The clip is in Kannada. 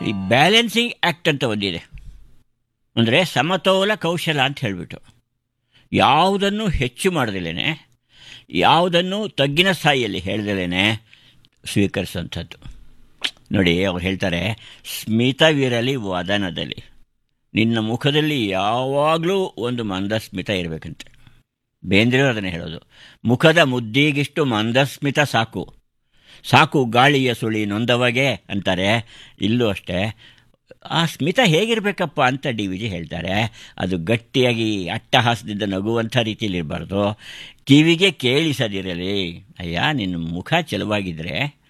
ಈ ಬ್ಯಾಲೆನ್ಸಿಂಗ್ ಆ್ಯಕ್ಟ್ ಅಂತ ಒಂದಿದೆ ಅಂದರೆ ಸಮತೋಲ ಕೌಶಲ ಅಂತ ಹೇಳಿಬಿಟ್ಟು ಯಾವುದನ್ನು ಹೆಚ್ಚು ಮಾಡದಿಲ್ಲೇ ಯಾವುದನ್ನು ತಗ್ಗಿನ ಸ್ಥಾಯಿಯಲ್ಲಿ ಹೇಳ್ದಲೇ ಸ್ವೀಕರಿಸುವಂಥದ್ದು ನೋಡಿ ಅವ್ರು ಹೇಳ್ತಾರೆ ಸ್ಮಿತವಿರಲಿ ವದನದಲ್ಲಿ ನಿನ್ನ ಮುಖದಲ್ಲಿ ಯಾವಾಗಲೂ ಒಂದು ಮಂದಸ್ಮಿತ ಇರಬೇಕಂತೆ ಬೇಂದ್ರೆ ಅದನ್ನು ಹೇಳೋದು ಮುಖದ ಮುದ್ದಿಗಿಷ್ಟು ಮಂದಸ್ಮಿತ ಸಾಕು ಸಾಕು ಗಾಳಿಯ ಸುಳಿ ನೊಂದವಗೆ ಅಂತಾರೆ ಇಲ್ಲೂ ಅಷ್ಟೇ ಆ ಸ್ಮಿತ ಹೇಗಿರಬೇಕಪ್ಪ ಅಂತ ಡಿ ವಿಜಿ ಹೇಳ್ತಾರೆ ಅದು ಗಟ್ಟಿಯಾಗಿ ಅಟ್ಟಹಾಸದಿಂದ ನಗುವಂಥ ರೀತಿಯಲ್ಲಿ ಇರಬಾರ್ದು ಕಿವಿಗೆ ಕೇಳಿಸದಿರಲಿ ಅಯ್ಯ ನಿನ್ನ ಮುಖ ಚೆಲುವಾಗಿದ್ದರೆ